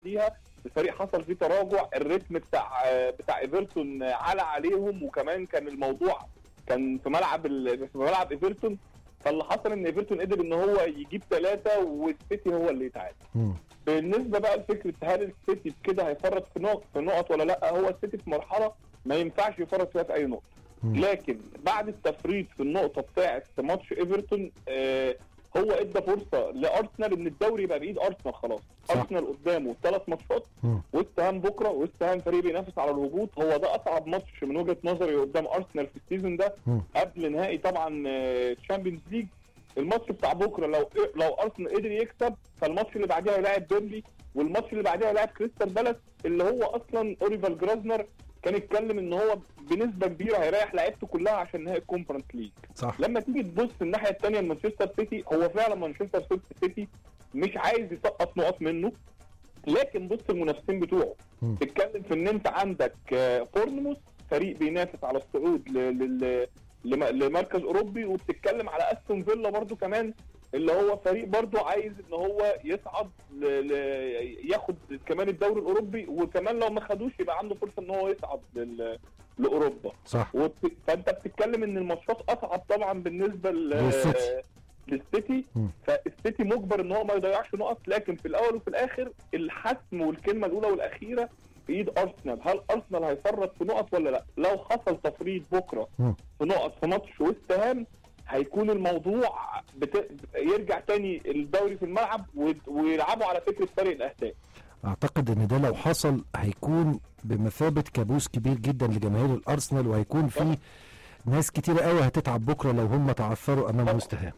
فيها الفريق حصل فيه تراجع الريتم بتاع بتاع ايفرتون على عليهم وكمان كان الموضوع كان في ملعب ال- في ملعب ايفرتون فاللي حصل ان ايفرتون قدر ان هو يجيب ثلاثه والسيتي هو اللي يتعادل مم. بالنسبه بقى لفكره هل السيتي بكده هيفرط في نقط في نقط ولا لا هو السيتي في مرحله ما ينفعش يفرط فيها في اي نقطه مم. لكن بعد التفريط في النقطه بتاعه ماتش ايفرتون آه هو ادى فرصه لارسنال ان الدوري يبقى بايد ارسنال خلاص صح. ارسنال قدامه ثلاث ماتشات مم. ويست هام بكره ويست هام فريق بينافس على الهبوط هو ده اصعب ماتش من وجهه نظري قدام ارسنال في السيزون ده مم. قبل نهائي طبعا تشامبيونز ليج الماتش بتاع بكره لو لو ارسنال قدر يكسب فالماتش اللي بعديها هيلاعب بيرلي والماتش اللي بعديها هيلاعب كريستال بالاس اللي هو اصلا اوريفال جرازنر كان اتكلم ان هو بنسبه كبيره هيريح لعيبته كلها عشان نهائي الكونفرنس ليج صح لما تيجي تبص الناحيه الثانيه لمانشستر سيتي هو فعلا مانشستر سيتي مش عايز يسقط نقط منه لكن بص المنافسين بتوعه مم. تتكلم في ان انت عندك آه، بورنموث فريق بينافس على الصعود ل- لل- لم- لمركز اوروبي وبتتكلم على استون فيلا برضو كمان اللي هو فريق برضو عايز ان هو يصعد ل... ل... ياخد كمان الدوري الاوروبي وكمان لو ما خدوش يبقى عنده فرصه ان هو يصعد لل... لاوروبا صح وبت... فانت بتتكلم ان الماتشات اصعب طبعا بالنسبه ل... للسيتي. للسيتي مم. فالسيتي مجبر ان هو ما يضيعش نقط لكن في الاول وفي الاخر الحسم والكلمه الاولى والاخيره في ايد ارسنال هل ارسنال هيفرط في نقط ولا لا لو حصل تفريط بكره مم. في نقط في ماتش ويست هام هيكون الموضوع بت... يرجع تاني الدوري في الملعب و... ويلعبوا على فكره فرق الاهداف اعتقد ان ده لو حصل هيكون بمثابه كابوس كبير جدا لجماهير الارسنال وهيكون في ناس كتير قوي هتتعب بكره لو هم تعثروا امام وست هام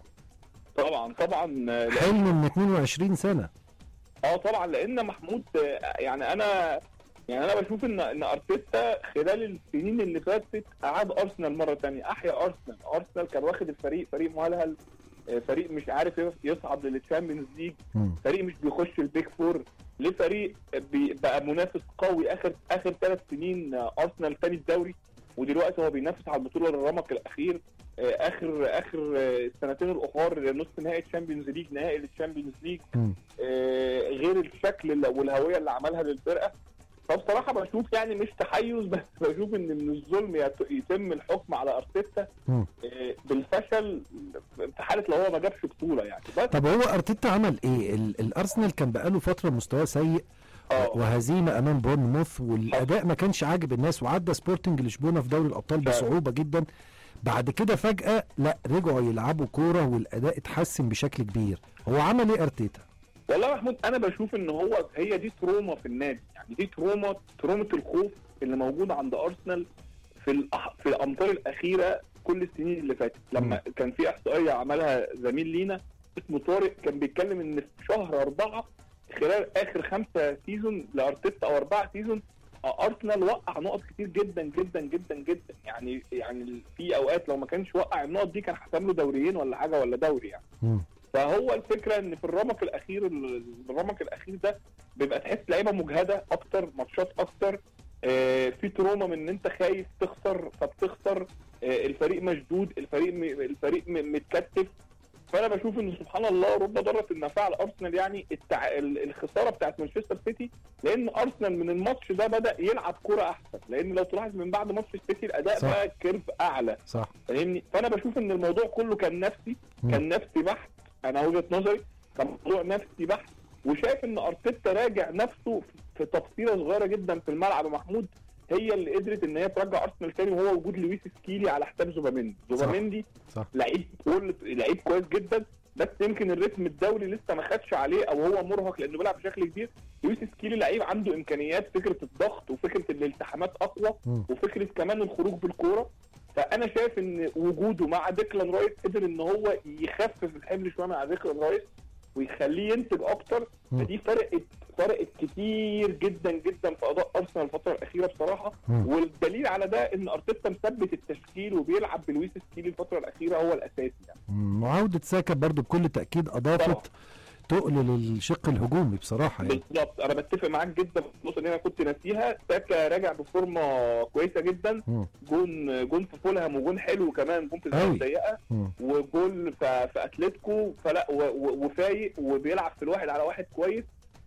طبعا طبعا آه، حلم من 22 سنه اه طبعا لان محمود آه، يعني انا يعني انا بشوف ان ان ارتيتا خلال السنين اللي فاتت اعاد ارسنال مره تانية احيا ارسنال ارسنال كان واخد الفريق فريق مهلهل آه، فريق مش عارف يصعد للتشامبيونز ليج مم. فريق مش بيخش البيك فور لفريق بي- بقى منافس قوي اخر اخر ثلاث سنين آه، ارسنال تاني الدوري ودلوقتي هو بينافس على البطوله الرمق الاخير آه، اخر اخر آه، السنتين الاخر نص نهائي الشامبيونز ليج نهائي الشامبيونز ليج مم. آه، غير الشكل اللي- والهويه اللي عملها للفرقه فبصراحه بشوف يعني مش تحيز بس بشوف ان من الظلم يت- يتم الحكم على ارتيتا مم. آه، بالفشل في حاله لو هو ما جابش بطوله يعني بس طب هو ارتيتا عمل ايه ال- الارسنال كان بقاله فتره مستواه سيء اه وهزيمه امام بورنموث والاداء ما كانش عاجب الناس وعدى سبورتنج لشبونه في دوري الابطال فعلا. بصعوبه جدا بعد كده فجاه لا رجعوا يلعبوا كوره والاداء اتحسن بشكل كبير هو عمل ايه ارتيتا والله يا محمود انا بشوف ان هو هي دي تروما في النادي يعني دي تروما تروما الخوف اللي موجوده عند ارسنال في الأح... في الامطار الاخيره كل السنين اللي فاتت لما كان في احصائيه عملها زميل لينا اسمه طارق كان بيتكلم ان في شهر اربعه خلال اخر خمسه سيزون لارتيتا او اربعه سيزون آه، ارسنال وقع نقط كتير جدا جدا جدا جدا يعني يعني في اوقات لو ما كانش وقع النقط دي كان حسم له دوريين ولا حاجه ولا دوري يعني مم. فهو الفكره ان في الرمق الاخير الرمق الاخير ده بيبقى تحس لعيبه مجهده اكتر ماتشات اكتر آه، في تروما من ان انت خايف تخسر فبتخسر آه، الفريق مشدود الفريق م- الفريق م- متكتف فانا بشوف ان سبحان الله رب ضاره النفع على ارسنال يعني التع... ال- الخساره بتاعت مانشستر سيتي لان ارسنال من الماتش ده بدا يلعب كوره احسن لان لو تلاحظ من بعد ماتش السيتي الاداء صح. بقى كيرف اعلى صح فاهمني فانا بشوف ان الموضوع كله كان نفسي مم. كان نفسي بحت انا وجهه نظري كان موضوع نفسي بحت وشايف ان ارتيتا راجع نفسه في تفصيله صغيره جدا في الملعب يا محمود هي اللي قدرت ان هي ترجع ارسنال تاني وهو وجود لويس سكيلي على حساب زوباميندي زوباميندي صح لعيب كل لعيب كويس جدا بس يمكن الريتم الدولي لسه ما خدش عليه او هو مرهق لانه بيلعب بشكل كبير لويس سكيلي لعيب عنده امكانيات فكره الضغط وفكره الالتحامات اقوى مم. وفكره كمان الخروج بالكوره فانا شايف ان وجوده مع ديكلان رايس قدر ان هو يخفف الحمل شويه مع ديكلان رايس ويخليه ينتج اكتر مم. فدي فرقت فرقت كتير جدا جدا في اداء ارسنال الفتره الاخيره بصراحه مم. والدليل على ده ان ارتيتا مثبت التشكيل وبيلعب بلويس سكيلي الفتره الاخيره هو الاساسي يعني مم. وعوده ساكا برضو بكل تاكيد اضافت تقل للشق الهجومي بصراحه يعني بالظبط انا بتفق معاك جدا في النقطه اللي انا كنت ناسيها ساكا راجع بفورمه كويسه جدا مم. جون جون في فولهام وجون حلو كمان جون في أوي. الزاويه الضيقه مم. وجول في, في اتلتيكو فلا و- و- وفايق وبيلعب في الواحد على واحد كويس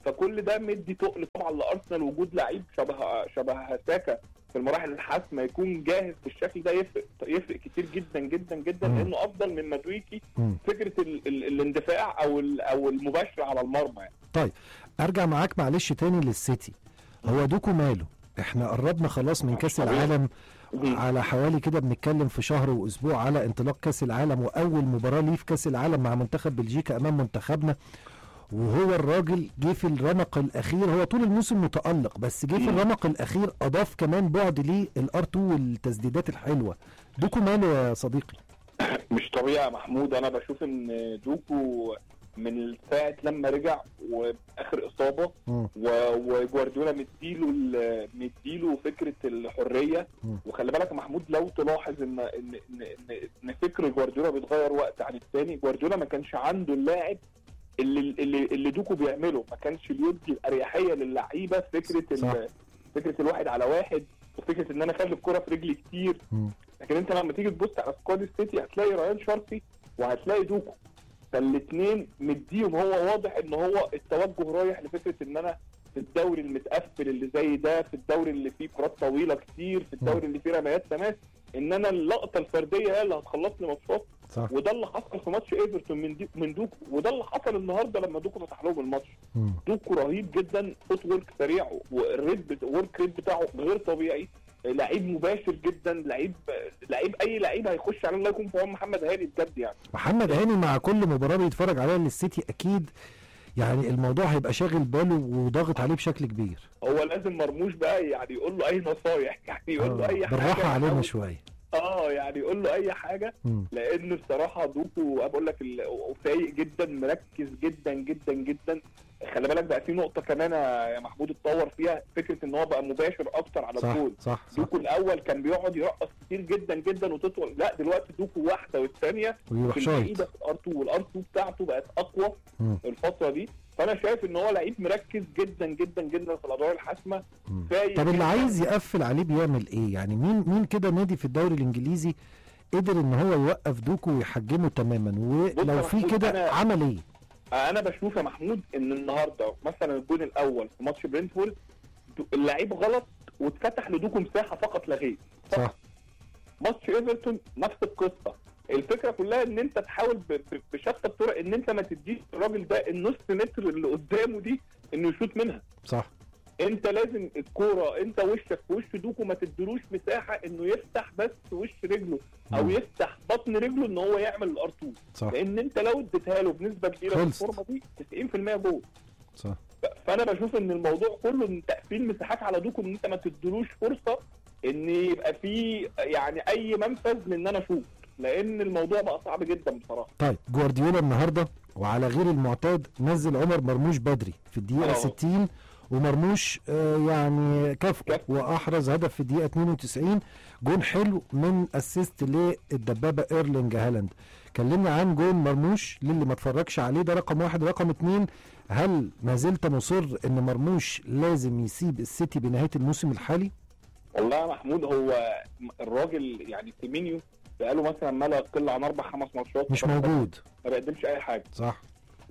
فكل ده مدي تقل طبعا لارسنال وجود لعيب شبه شبه ساكا في المراحل الحاسمه يكون جاهز بالشكل ده يفرق يفرق كتير جدا جدا جدا مم. لانه افضل من مدويكي مم. فكره ال ال الاندفاع او ال او المباشره على المرمى يعني. ارجع معاك معلش تاني للسيتي هو دوكو ماله احنا قربنا خلاص من كاس طبيعي. العالم مم. على حوالي كده بنتكلم في شهر واسبوع على انطلاق كاس العالم واول مباراه ليه في كاس العالم مع منتخب بلجيكا امام منتخبنا وهو الراجل جه في الرمق الاخير هو طول الموسم متالق بس جه في مم. الرمق الاخير اضاف كمان بعد ليه الار 2 والتسديدات الحلوه دوكو ماله يا صديقي مش طبيعي يا محمود انا بشوف ان دوكو من ساعه لما رجع واخر اصابه مم. و- وجوارديولا مديله ال- مديله فكره الحريه مم. وخلي بالك يا محمود لو تلاحظ ان ان ان, إن, إن فكر جوارديولا بيتغير وقت عن الثاني جوارديولا ما كانش عنده اللاعب اللي اللي, اللي دوكو بيعمله ما كانش بيدي الاريحيه للعيبه فكره صح. ال- فكره الواحد على واحد وفكره ان انا اخلي الكره في رجلي كتير مم. لكن انت لما تيجي تبص على سكواد السيتي هتلاقي ريان شاركي وهتلاقي دوكو فالاثنين مديهم هو واضح ان هو التوجه رايح لفكره ان انا في الدوري المتقفل اللي زي ده في الدوري اللي فيه كرات طويله كتير في الدوري اللي فيه رميات تماس ان انا اللقطه الفرديه هي اللي هتخلص لي ماتشات صح وده اللي حصل في ماتش ايفرتون من دي من دوكو وده اللي حصل النهارده لما دوكو فتح لهم الماتش مم. دوكو رهيب جدا فوت ورك سريع والريت بت... ورك ريت بتاعه غير طبيعي لعيب مباشر جدا لعيب لعيب اي لعيب هيخش على الله يكون في عون محمد هاني بجد يعني محمد هاني مع كل مباراه بيتفرج عليها للسيتي اكيد يعني الموضوع هيبقى شاغل باله وضاغط عليه بشكل كبير هو لازم مرموش بقى يعني يقول له اي نصايح يعني يقول له اي آه، حاجه بالراحه علينا يحاول- شويه اه يعني يقول له اي حاجه مم. لانه بصراحه دوكو بقول لك ال- فايق جدا مركز جدا جدا جدا خلي بالك بقى في نقطه كمان يا محمود اتطور فيها فكره ان هو بقى مباشر اكتر على صح الجول صح صح دوكو الاول كان بيقعد يرقص كتير جدا جدا وتطول لا دلوقتي دوكو واحده والثانيه ويروح في شايط البعيده في الار 2 والار 2 بتاعته بقت اقوى مم. الفتره دي فانا شايف ان هو لعيب مركز جدا جدا جدا في الادوار الحاسمه مم. فايق طب اللي جداً. عايز يقفل عليه بيعمل ايه يعني مين مين كده نادي في الدوري الانجليزي قدر ان هو يوقف دوكو ويحجمه تماما بص يا ولو في محمود، كده أنا- عمل ايه انا بشوف يا محمود ان النهارده مثلا الجون الاول في ماتش برينتفورد دو- اللعيب غلط واتفتح لدوكو مساحه فقط لا غير صح ماتش ايفرتون نفس القصه الفكره كلها ان انت تحاول ب- ب- بشتى الطرق ان انت ما تديش الراجل ده النص متر اللي قدامه دي انه يشوط منها صح انت لازم الكوره انت وشك في وش دوكو ما تديلوش مساحه انه يفتح بس وش رجله او مم. يفتح بطن رجله ان هو يعمل الار 2 صح لان انت لو اديتها له بنسبه كبيره في خلصت. الفورمه دي 90% جول صح فانا بشوف ان الموضوع كله ان تقفيل مساحات على دوكو ان انت ما تديلوش فرصه ان يبقى في يعني اي منفذ لان انا اشوف لان الموضوع بقى صعب جدا بصراحه طيب جوارديولا النهارده وعلى غير المعتاد نزل عمر مرموش بدري في الدقيقه آه. 60 ومرموش آه يعني كافئ كافئ. واحرز هدف في الدقيقه 92 جون حلو من اسيست للدبابه ايرلينج هالاند كلمنا عن جون مرموش للي ما اتفرجش عليه ده رقم واحد رقم اتنين هل ما زلت مصر ان مرموش لازم يسيب السيتي بنهايه الموسم الحالي؟ والله يا محمود هو الراجل يعني سيمينيو بقاله مثلا ما لا يقل عن اربع خمس ماتشات مش موجود ما بيقدمش اي حاجه صح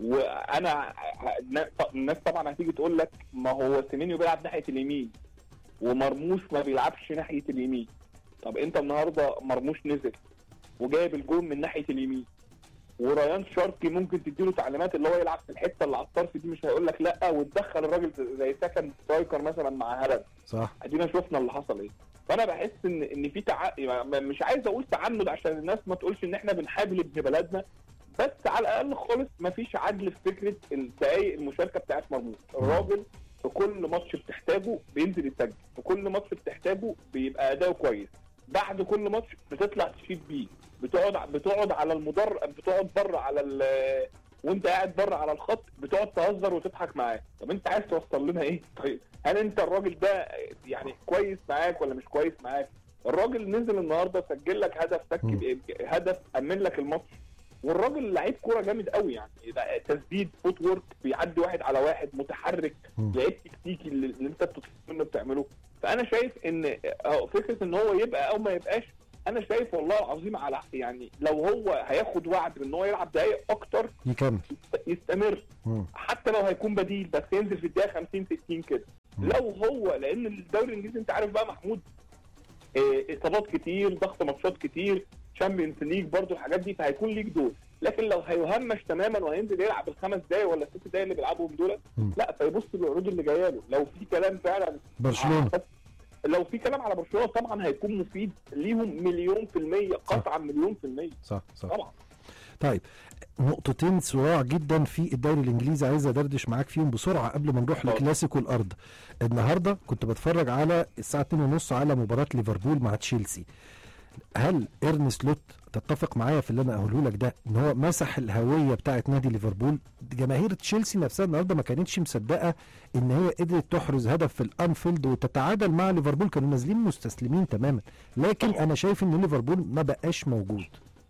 وانا الناس طبعا هتيجي تقول لك ما هو سيمينيو بيلعب ناحيه اليمين ومرموش ما بيلعبش ناحيه اليمين طب انت النهارده مرموش نزل وجايب الجون من ناحيه اليمين وريان شاركي ممكن تديله تعليمات اللي هو يلعب في الحته اللي على الطرف دي مش هيقول لك لا وتدخل الراجل زي سكند سترايكر مثلا مع هالاند صح ادينا شفنا اللي حصل ايه فانا بحس ان ان في تع... يعني مش عايز اقول تعنت عشان الناس ما تقولش ان احنا بنحابل ابن بلدنا بس على الاقل خالص ما فيش عدل في فكره الدقائق المشاركه بتاعت مرموش الراجل في كل ماتش بتحتاجه بينزل يسجل في كل ماتش بتحتاجه بيبقى اداؤه كويس بعد كل ماتش بتطلع تشيد بيه بتقعد بتقعد على المدر بتقعد بره على ال وانت قاعد بره على الخط بتقعد تهزر وتضحك معاه طب انت عايز توصل لنا ايه طيب هل انت الراجل ده يعني كويس معاك ولا مش كويس معاك الراجل نزل النهارده سجل لك هدف مم. سك هدف امن لك الماتش والراجل لعيب كوره جامد قوي يعني ده تسديد فوت وورك بيعدي واحد على واحد متحرك مم. لعيب تكتيكي اللي اللي انت بتطلب منه بتعمله فانا شايف ان اه فكره ان هو يبقى او ما يبقاش انا شايف والله العظيم على يعني لو هو هياخد وعد ان هو يلعب دقايق اكتر يكمل يستمر مم. حتى لو هيكون بديل بس ينزل في الدقيقه 50 60 كده مم. لو هو لان الدوري الانجليزي انت عارف بقى محمود آه، اصابات كتير ضغط ماتشات كتير تشامبيونز ليج برضو الحاجات دي فهيكون ليك دور لكن لو هيهمش تماما وهينزل يلعب الخمس دقايق ولا الست دقايق اللي بيلعبهم دول مم. لا فيبص للعروض اللي جايه له لو في كلام فعلا برشلونه لو في كلام على برشلونه طبعا هيكون مفيد ليهم مليون في المية قطعا مليون في المية صح صح طبعا طيب نقطتين صراع جدا في الدوري الانجليزي عايز ادردش معاك فيهم بسرعه قبل ما نروح اتفضل. لكلاسيكو الارض النهارده كنت بتفرج على الساعه 2:30 على مباراه ليفربول مع تشيلسي هل ايرن سلوت تتفق معايا في اللي انا اقوله لك ده ان هو مسح الهويه بتاعه نادي ليفربول جماهير تشيلسي نفسها النهارده ما كانتش مصدقه ان هي قدرت تحرز هدف في الانفيلد وتتعادل مع ليفربول كانوا نازلين مستسلمين تماما لكن انا شايف ان ليفربول ما بقاش موجود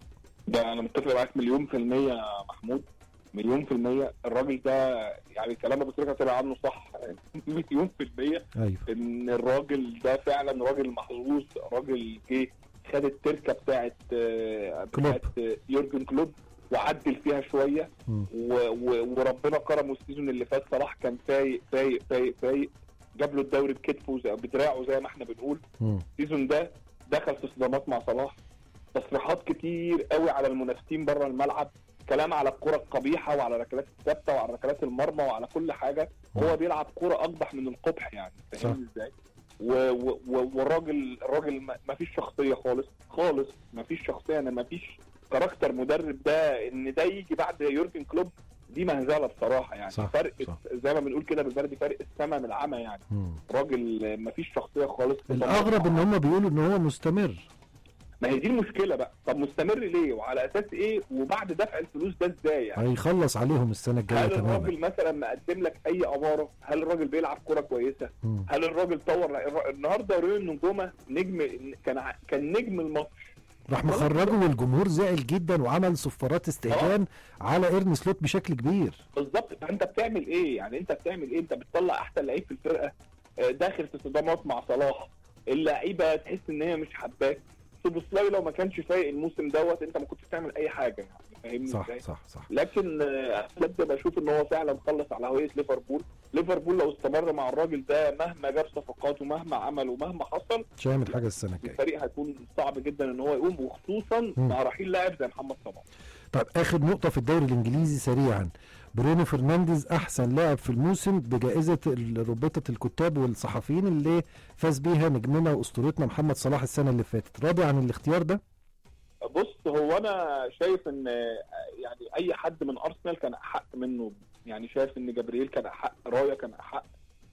ده انا متفق معاك مليون في المية يا محمود مليون في المية الراجل ده يعني كلام ابو تريكة طلع عنه صح مليون في المية ايوه ان الراجل ده فعلا راجل محظوظ راجل جه خد التركة بتاعت آه، كلوب. بتاعت آه، يورجن كلوب وعدل فيها شوية مم. و و وربنا كرمه السيزون اللي فات صلاح كان فايق فايق فايق فايق جاب له الدوري بكتفه زي- بدراعه زي ما احنا بنقول مم. السيزون ده دخل في صدامات مع صلاح تصريحات كتير قوي على المنافسين بره الملعب كلام على الكرة القبيحة وعلى ركلات الثابتة وعلى ركلات المرمى وعلى كل حاجة هو بيلعب كرة أقبح من القبح يعني فاهمني ازاي؟ و- و- و- والراجل الراجل ما ما فيش شخصية خالص خالص ما فيش شخصية أنا ما فيش كاركتر مدرب ده إن ده يجي بعد يورجن كلوب دي مهزلة بصراحة يعني صح، فرق صح. زي ما بنقول كده بالبلدي فرق السما من العمى يعني مم. راجل ما فيش شخصية خالص الاغرب ان هم بيقولوا ان هو مستمر ما هي دي المشكله بقى طب مستمر ليه وعلى اساس ايه وبعد دفع الفلوس ده ازاي يعني هيخلص عليهم السنه الجايه هل تماما الراجل مثلا مقدم لك اي اماره هل الراجل بيلعب كوره كويسه مم. هل الراجل طور الر- النهارده ريون نجومه نجم كان ع- كان نجم الماتش راح مخرجه والجمهور زعل جدا وعمل صفارات استهجان على ايرن سلوت بشكل كبير بالظبط فانت بتعمل ايه يعني انت بتعمل ايه انت بتطلع احسن لعيب في الفرقه آه، داخل في صدامات مع صلاح اللعيبه تحس ان هي مش حباك سوبوسلاي لو ما كانش فايق الموسم دوت انت ما كنتش تعمل اي حاجه يعني فاهمني صح ازاي؟ صح صح لكن آه، بجد بشوف ان هو فعلا خلص على هويه ليفربول ليفربول لو استمر مع الراجل ده مهما جاب صفقات ومهما عمل ومهما حصل مش هيعمل حاجه السنه الجايه الفريق هيكون صعب جدا ان هو يقوم وخصوصا مم. مع رحيل لاعب زي محمد صلاح طيب اخر نقطه في الدوري الانجليزي سريعا برونو فرنانديز احسن لاعب في الموسم بجائزه ال- رابطه الكتاب والصحفيين اللي فاز بيها نجمنا واسطورتنا محمد صلاح السنه اللي فاتت راضي عن الاختيار ده بص هو انا شايف ان يعني اي حد من ارسنال كان احق منه يعني شايف ان جبريل كان احق رايا كان احق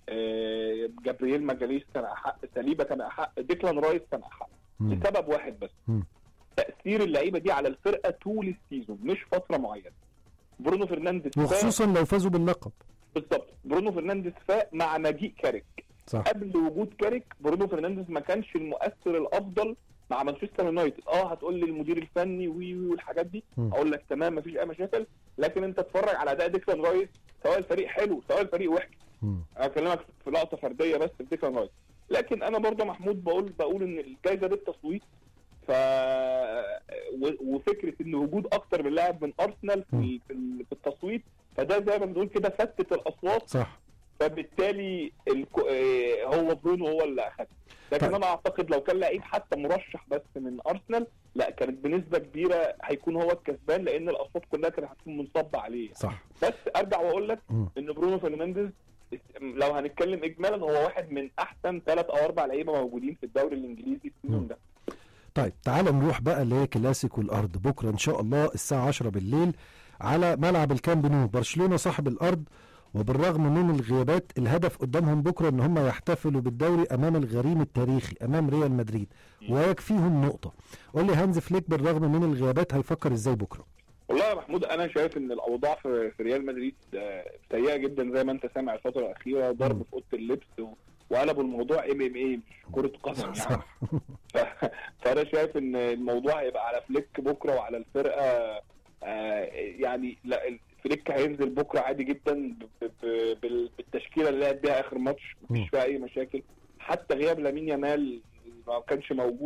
آه، جبريل مجاليس كان احق سليبه كان احق ديكلان رايس كان احق مم. لسبب واحد بس مم. تاثير اللعيبه دي على الفرقه طول السيزون مش فتره معينه برونو فرنانديز فاق وخصوصا لو فازوا باللقب بالظبط برونو فرنانديز فاق مع مجيء كاريك صح قبل وجود كاريك برونو فرنانديز ما كانش المؤثر الافضل مع مانشستر يونايتد اه هتقول لي المدير الفني وي وي والحاجات دي مم. اقول لك تمام مفيش اي مشاكل لكن انت اتفرج على اداء ديكلان رايس سواء الفريق حلو سواء الفريق وحش مم. انا بكلمك في لقطه فرديه بس في ديكلان رايس لكن انا برضه محمود بقول بقول ان الجائزه بالتصويت ف و- وفكره ان وجود اكتر من لاعب من ارسنال في ال- في ال- في التصويت فده زي ما بنقول كده فتت الاصوات صح فبالتالي الكو... آه، هو برونو هو اللي اخذ لكن طيب. انا اعتقد لو كان لعيب حتى مرشح بس من ارسنال لا كانت بنسبه كبيره هيكون هو الكسبان لان الاصوات كلها كانت هتكون منصبه عليه صح بس ارجع واقول لك مم. ان برونو فرنانديز لو هنتكلم اجمالا هو واحد من احسن ثلاث او اربع لعيبه موجودين في الدوري الانجليزي السيزون مم. ده طيب تعال نروح بقى لكلاسيكو الارض بكره ان شاء الله الساعه 10 بالليل على ملعب الكامب نو برشلونه صاحب الارض وبالرغم من الغيابات الهدف قدامهم بكره ان هم يحتفلوا بالدوري امام الغريم التاريخي امام ريال مدريد ويكفيهم نقطه قول لي هانز فليك بالرغم من الغيابات هيفكر ازاي بكره والله يا محمود انا شايف ان الاوضاع في في ريال مدريد آه، سيئه جدا زي ما انت سامع الفتره الاخيره مم. ضرب في اوضه اللبس و- وقلبوا الموضوع ام ام اي مش كره قدم يعني صح ف- فانا شايف ان الموضوع هيبقى على فليك بكره وعلى الفرقه آه، يعني لا فليك هينزل بكره عادي جدا ب- ب- بال- بالتشكيله اللي لعب بيها اخر ماتش مم. مفيش فيها اي مشاكل حتى غياب لامين يامال ما كانش موجود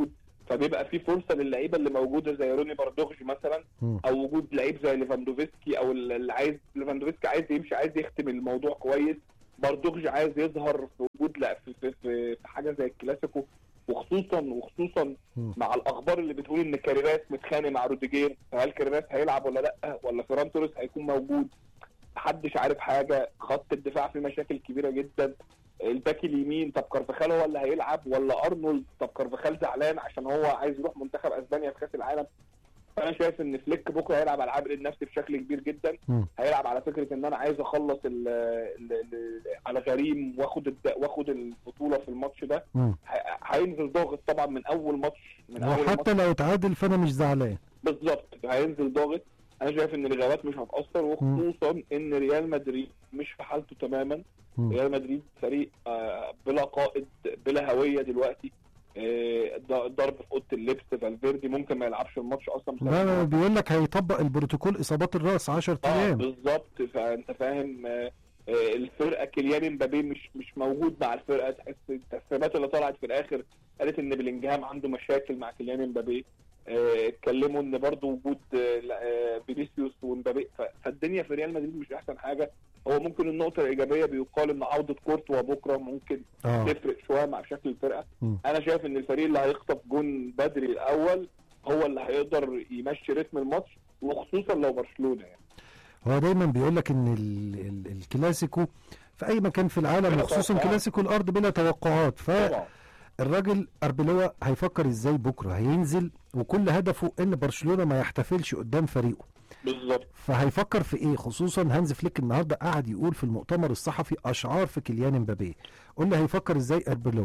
فبيبقى في فرصه للعيبه اللي موجوده زي روني باردوغج مثلا مم. او وجود لعيب زي ليفاندوفسكي او اللي عايز ليفاندوفسكي عايز يمشي عايز يختم الموضوع كويس باردوغج عايز يظهر في وجود لا في, في, في, في حاجه زي الكلاسيكو وخصوصا وخصوصا مم. مع الاخبار اللي بتقول ان كاريراس متخانق مع روديجير فهل كاريراس هيلعب ولا لا ولا فيران توريس هيكون موجود محدش عارف حاجه خط الدفاع فيه مشاكل كبيره جدا الباك اليمين طب كارفخال هو اللي هيلعب ولا ارنولد طب كارفخال زعلان عشان هو عايز يروح منتخب اسبانيا في كاس العالم فانا شايف ان فليك بكره هيلعب على العامل النفسي بشكل كبير جدا مم. هيلعب على فكره ان انا عايز اخلص ال ال ال على غريم واخد الد- واخد البطوله في الماتش ده مم. ه- هينزل ضاغط طبعا من اول ماتش من اول ماتش وحتى لو اتعادل فانا مش زعلان بالظبط هينزل ضاغط انا شايف ان الغابات مش هتاثر وخصوصا ان ريال مدريد مش في حالته تماما مم. ريال مدريد فريق آه، بلا قائد بلا هويه دلوقتي آه، ض- ضرب في اوضه اللبس فالفيردي ممكن ما يلعبش الماتش اصلا بسبب إن لا هو- بيقول لك هيطبق البروتوكول اصابات الراس 10 اه ايام بالظبط فانت فاهم آه، آه، الفرقه كيليان امبابي مش مش موجود مع الفرقه تحس التسريبات اللي طلعت في الاخر قالت ان بلينجهام عنده مشاكل مع كيليان امبابي آه، اتكلموا ان برضو وجود آه، لا، آه، فينيسيوس وامبابي ف- فالدنيا في ريال مدريد مش احسن حاجه هو ممكن النقطه الايجابيه بيقال ان عوده كورتوا بكره ممكن اه تفرق شويه مع شكل الفرقه مم. انا شايف ان الفريق اللي هيخطف جون بدري الاول هو اللي هيقدر يمشي رتم الماتش وخصوصا لو برشلونه يعني هو دايما بيقول لك ان ال ال الكلاسيكو في اي مكان في العالم بلا وخصوصا توقعات. كلاسيكو الارض بلا توقعات طبعا فالراجل اربيلوا هيفكر ازاي بكره هينزل وكل هدفه ان برشلونه ما يحتفلش قدام فريقه بالظبط فهيفكر في ايه خصوصا هانز فليك النهارده قعد يقول في المؤتمر الصحفي اشعار في كيليان امبابي قول لي هيفكر ازاي اربيلوا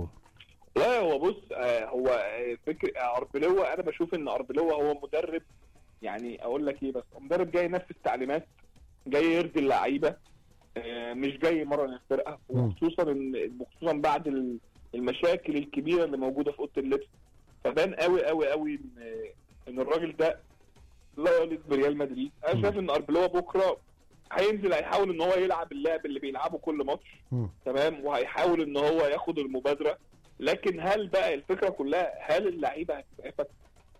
لا هو بص آه، هو آه، فكر آه، اربلوا انا بشوف ان اربلوا هو مدرب يعني اقول لك ايه بس هو مدرب جاي ينفذ تعليمات جاي يرضي اللعيبه آه، مش جاي يمرن الفرقه مم. وخصوصا ان خصوصا بعد ال- المشاكل الكبيره اللي موجوده في اوضه اللبس فبان قوي قوي قوي ان ان الراجل ده لا يليق بريال مدريد انا مم. شايف ان اربلوا بكره هينزل هيحاول ان هو يلعب اللعب اللي بيلعبه كل ماتش مم. تمام وهيحاول ان هو ياخد المبادره لكن هل بقى الفكره كلها هل اللعيبه هتسعفك؟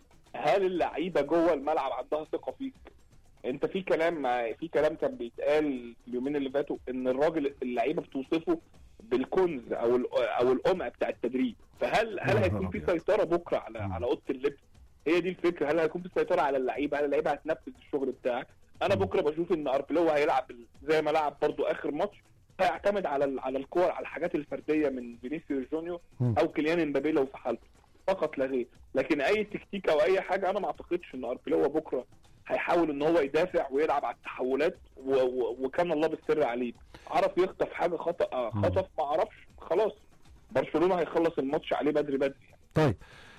هل اللعيبه جوه الملعب عندها ثقه فيك؟ انت في كلام مع في كلام كان بيتقال اليومين اللي فاتوا ان الراجل اللعيبه بتوصفه بالكنز او ال- او القمع بتاع التدريب فهل هل يا هيكون نهار في أبيض. سيطره بكره على مم. على اوضه اللبس؟ هي دي الفكره هل هيكون في سيطره على اللعيبه؟ هل اللعيبه هتنفذ الشغل بتاعك؟ انا مم. بكره بشوف ان اربلو هيلعب زي ما لعب برضو اخر ماتش هيعتمد على ال- على الكور على الحاجات الفرديه من فينيسيوس جونيور مم. او كيليان امبابي لو في حالته فقط لا غير لكن اي تكتيك او اي حاجه انا ما اعتقدش ان اربيلو بكره هيحاول ان هو يدافع ويلعب على التحولات و... و... وكان الله بالسر عليه عرف يخطف حاجه خطا آه، مم. خطف ما عرفش خلاص برشلونه هيخلص الماتش عليه بدري بدري طيب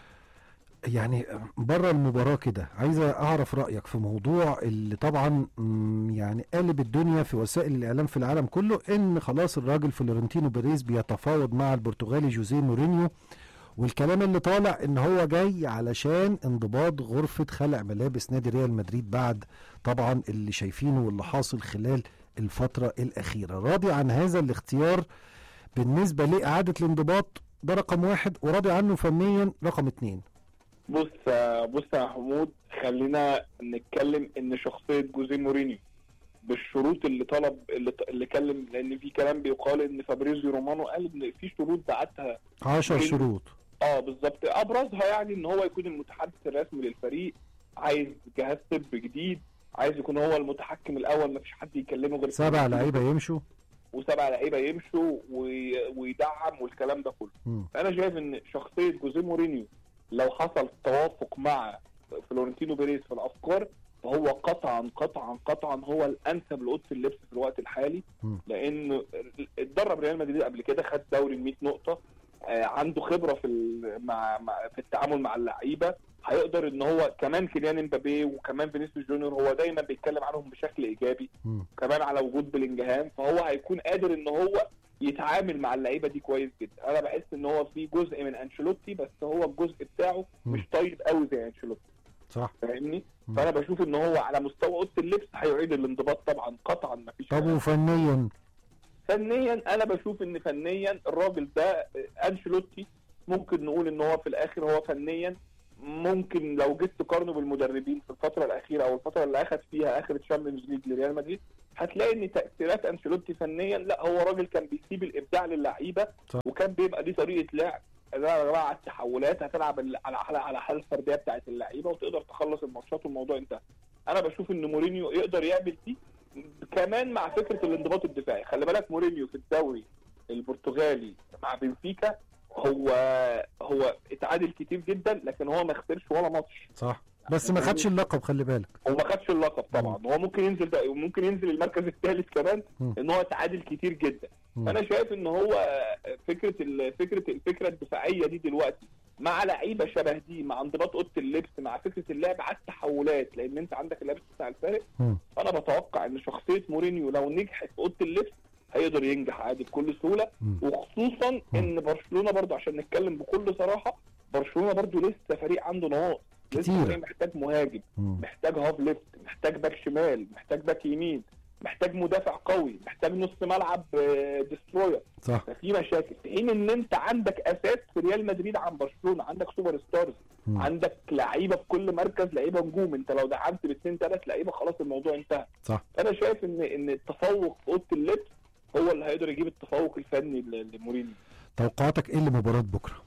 يعني بره المباراة كده عايز أعرف رأيك في موضوع اللي طبعا مم، يعني قالب الدنيا في وسائل الإعلام في العالم كله إن خلاص الراجل فلورنتينو بيريز بيتفاوض مع البرتغالي جوزيه مورينيو والكلام اللي طالع إن هو جاي علشان انضباط غرفة خلع ملابس نادي ريال مدريد بعد طبعا اللي شايفينه واللي حاصل خلال الفترة الأخيرة راضي عن هذا الاختيار بالنسبة لإعادة الانضباط ده رقم واحد وراضي عنه فنيا رقم اتنين بص آه، بص يا محمود خلينا نتكلم ان شخصيه جوزيه مورينيو بالشروط اللي طلب اللي, اللي كلم لان في كلام بيقال ان فابريزيو رومانو قال ان في شروط بعتها عشر مين؟ شروط اه بالظبط ابرزها يعني ان هو يكون المتحدث الرسمي للفريق عايز جهاز طب جديد عايز يكون هو المتحكم الاول مفيش حد يكلمه غير سبع لعيبه يمشوا وسبع لعيبه يمشوا وي- ويدعم والكلام ده كله مم. انا شايف ان شخصيه جوزيه مورينيو لو حصل توافق مع فلورنتينو بيريز في الافكار فهو قطعا قطعا قطعا هو الانسب لاوضه اللبس في الوقت الحالي مم. لانه اتدرب ريال مدريد قبل كده خد دوري ال 100 نقطه آه، عنده خبره في ال- مع مع- في التعامل مع اللعيبه هيقدر ان هو كمان كيليان امبابي وكمان فينيسيوس جونيور هو دايما بيتكلم عنهم بشكل ايجابي مم. كمان على وجود بلينجهام فهو هيكون قادر ان هو يتعامل مع اللعيبه دي كويس جدا انا بحس ان هو في جزء من انشيلوتي بس هو الجزء بتاعه مم. مش طيب قوي زي انشيلوتي صح فاهمني مم. فانا بشوف ان هو على مستوى اوضه اللبس هيعيد الانضباط طبعا قطعا ما فيش طب وفنيا فنيا انا بشوف ان فنيا الراجل ده آه، انشيلوتي ممكن نقول ان هو في الاخر هو فنيا ممكن لو جيت تقارنه بالمدربين في الفتره الاخيره او الفتره اللي اخذ فيها اخر تشامبيونز ليج لريال مدريد هتلاقي ان تاثيرات انشيلوتي فنيا لا هو راجل كان بيسيب الابداع للعيبه صح. وكان بيبقى دي طريقه لعب لا يا جماعه على التحولات هتلعب ال- على على على حاله الفرديه بتاعت اللعيبه وتقدر تخلص الماتشات والموضوع انتهى انا بشوف ان مورينيو يقدر يعمل دي كمان مع فكره الانضباط الدفاعي خلي بالك مورينيو في الدوري البرتغالي مع بنفيكا هو هو اتعادل كتير جدا لكن هو ما خسرش ولا ماتش صح بس ما خدش اللقب خلي بالك هو ما خدش اللقب طبعا هو ممكن ينزل ده ممكن ينزل المركز الثالث كمان مم. ان هو اتعادل كتير جدا مم. فانا شايف ان هو فكره ال- فكره الفكره الدفاعيه دي دلوقتي مع لعيبه شبه دي مع انضباط اوضه اللبس مع فكره اللعب على التحولات لان انت عندك اللبس بتاع الفارق مم. فانا بتوقع ان شخصيه مورينيو لو نجحت في اوضه اللبس هيقدر ينجح عادي بكل سهوله مم. وخصوصا ان برشلونه برضو عشان نتكلم بكل صراحه برشلونه برضو لسه فريق عنده نواقص لسه كتيرة. فريق محتاج مهاجم مم. محتاج هاف ليفت محتاج باك شمال محتاج باك يمين محتاج مدافع قوي محتاج نص ملعب آه، ديستروير صح ففي مشاكل في حين ان انت عندك اساس في ريال مدريد عن برشلونه عندك سوبر ستارز مم. عندك لعيبه في كل مركز لعيبه نجوم انت لو دعمت باثنين ثلاث لعيبه خلاص الموضوع انتهى صح فانا شايف ان ان التفوق في اوضه اللبس هو اللي هيقدر يجيب التفوق الفني ل- لمورينيو توقعاتك ايه لمباراه بكره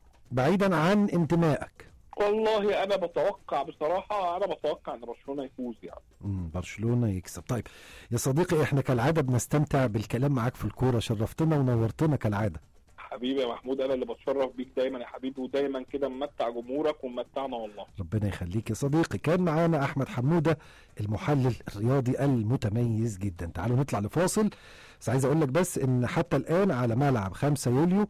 بعيدا عن انتمائك والله انا بتوقع بصراحه انا بتوقع ان برشلونه يفوز يعني مم، برشلونه يكسب طيب يا صديقي احنا كالعاده بنستمتع بالكلام معاك في الكوره شرفتنا ونورتنا كالعاده حبيبي يا محمود انا اللي بتشرف بيك دايما يا حبيبي ودايما كده ممتع جمهورك وممتعنا والله ربنا يخليك يا صديقي كان معانا احمد حموده المحلل الرياضي المتميز جدا تعالوا نطلع لفاصل بس عايز اقول لك بس ان حتى الان على ملعب 5 يوليو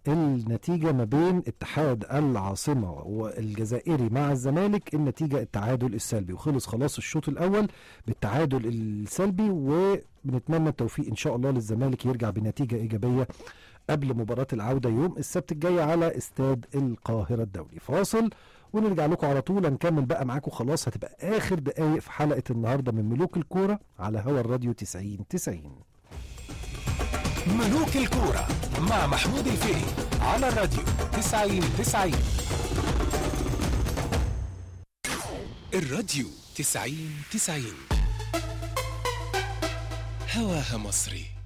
النتيجة ما بين اتحاد العاصمة والجزائري مع الزمالك النتيجة التعادل السلبي وخلص خلاص الشوط الأول بالتعادل السلبي وبنتمنى التوفيق إن شاء الله للزمالك يرجع بنتيجة إيجابية قبل مباراة العودة يوم السبت الجاي على استاد القاهرة الدولي فاصل ونرجع لكم على طول هنكمل بقى معاكم خلاص هتبقى آخر دقايق في حلقة النهاردة من ملوك الكورة على هوا الراديو 90 90 ملوك الكورة مع محمود الفقي على الراديو 90 90 الراديو 90 90 هواها مصري